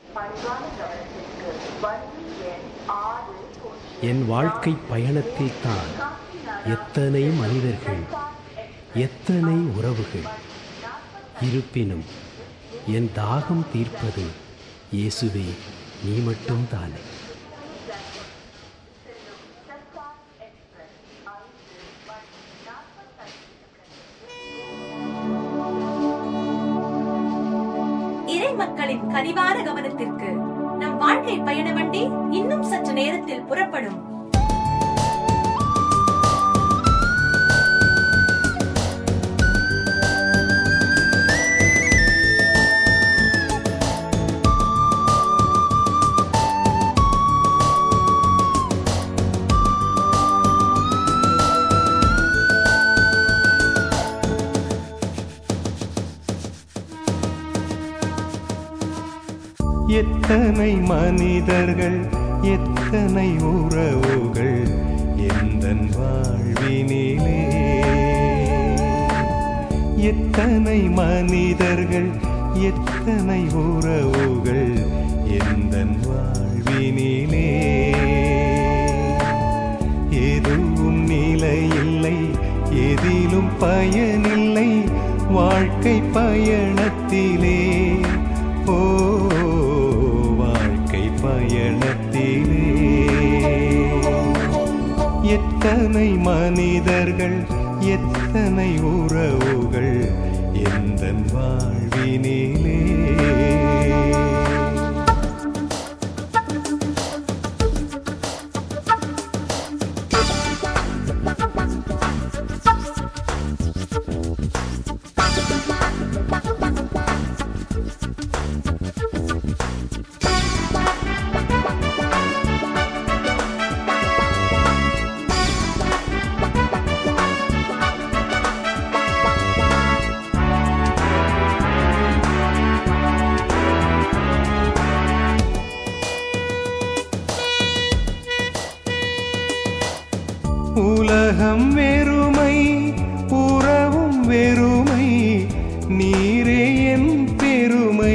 பணிவான கவனத்திற்கு வண்டி எண் ஆறு என் வாழ்க்கை பயணத்தில்தான் எத்தனை மனிதர்கள் எத்தனை உறவுகள் இருப்பினும் என் தாகம் தீர்ப்பது இயேசுவே நீ மட்டும்தானே இறை மக்களின் கனிவான கவனத்திற்கு நம் வாழ்க்கை பயண வண்டி இன்னும் சற்று நேரத்தில் புறப்படும் எத்தனை மனிதர்கள் எத்தனை உறவுகள் எந்தன் வாழ்வினிலே எத்தனை மனிதர்கள் எத்தனை உறவுகள் எந்தன் வாழ்வினிலே எதுவும் நிலையில்லை எதிலும் பயனில்லை வாழ்க்கை பயணத்திலே ஓ வாழ்க்கை பயணத்திலே எத்தனை மனிதர்கள் எத்தனை உறவுகள் எந்தன் வாழ்வினிலே உலகம் வெறுமை உறவும் வெறுமை நீரே என் பெருமை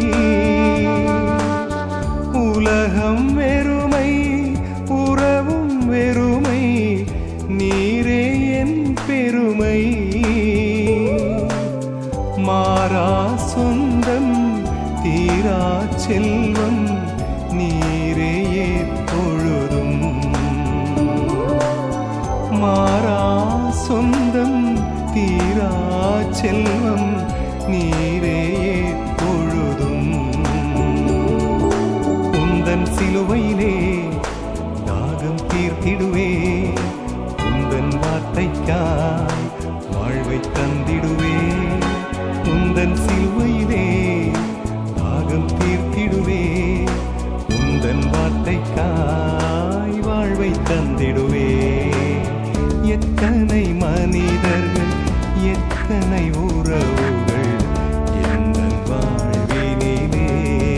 உலகம் வெறுமை உறவும் வெறுமை நீரே என் பெருமை மாறா சொந்தம் தீரா செல்வம் நீரே எப்பொழுதும் மாறா சொந்தம் தீரா செல்வம் நீரே பொழுதும் உந்தன் சிலுவையிலே தாகம் தீர்த்திடுவே உந்தன் வார்த்தைக்காய் வாழ்வை தந்திடுவே உந்தன் சிலுவையிலே தாகம் தீர்த்திடுவே உந்தன் வார்த்தைக்காய் வாழ்வை தந்திடுவே எத்தனை மனிதர்கள் எத்தனை உறவுகள் எந்தன் வாழ்வினிலே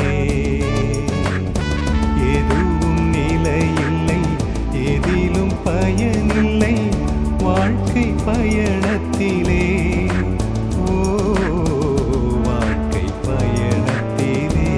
எதுவும் நிலையில்லை எதிலும் பயனில்லை வாழ்க்கை பயணத்திலே ஓ வாழ்க்கை பயணத்திலே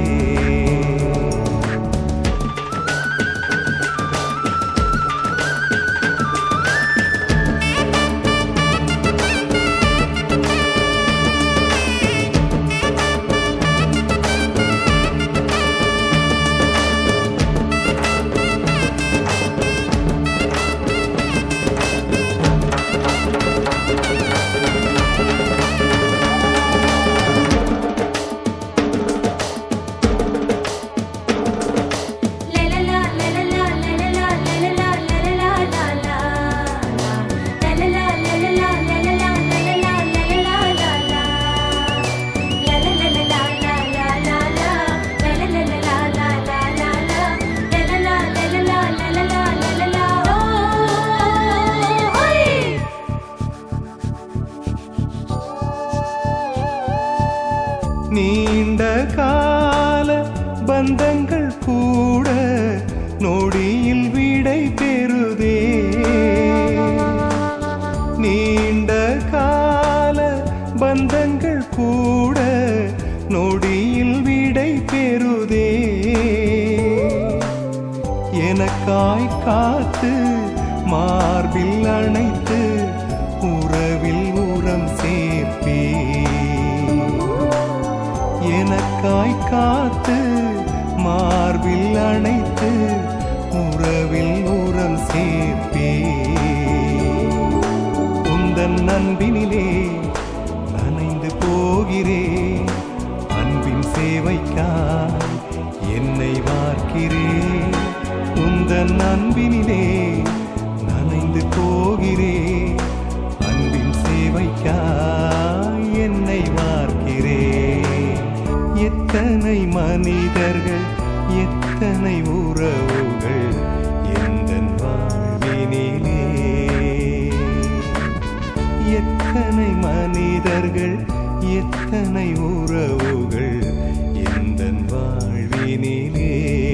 நீண்ட கால பந்தங்கள் கூட நொடியில் விடை பெறுதே நீண்ட கால பந்தங்கள் கூட நொடியில் விடை பெறுதே எனக்காய் காத்து மார்பில் அணைத்து உறவில் உரம் சேர்ப்பே எனக்காய் காத்து மார்பில் அணைத்து உறவில் உரம் சேர்ப்பே உந்தன் அன்பினிலே நனைந்து போகிறேன் அன்பின் சேவைக்காய் என்னை வார்க்கிறேன் உந்தன் அன்பினிலே நனைந்து போகிறேன் அன்பின் சேவைக்காய் என்னை வார்க்கிறேன் எத்தனை மனிதர்கள் எத்தனை உறவுகள் எந்தன் வாழ்வினிலே எத்தனை மனிதர்கள் எத்தனை உறவுகள் எந்தன் வாழ்வினிலே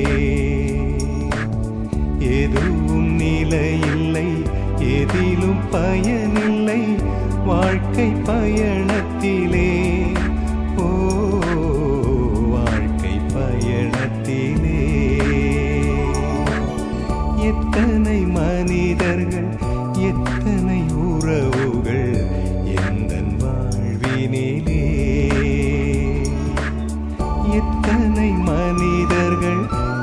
எதுவும் நிலையில்லை எதிலும் பயனில்லை வாழ்க்கை பயணத்திலே ஓ வாழ்க்கை பயணத்திலே எத்தனை மனிதர்கள் எத்தனை உறவுகள் எந்தன் வாழ்வினிலே எத்தனை மனிதர்கள்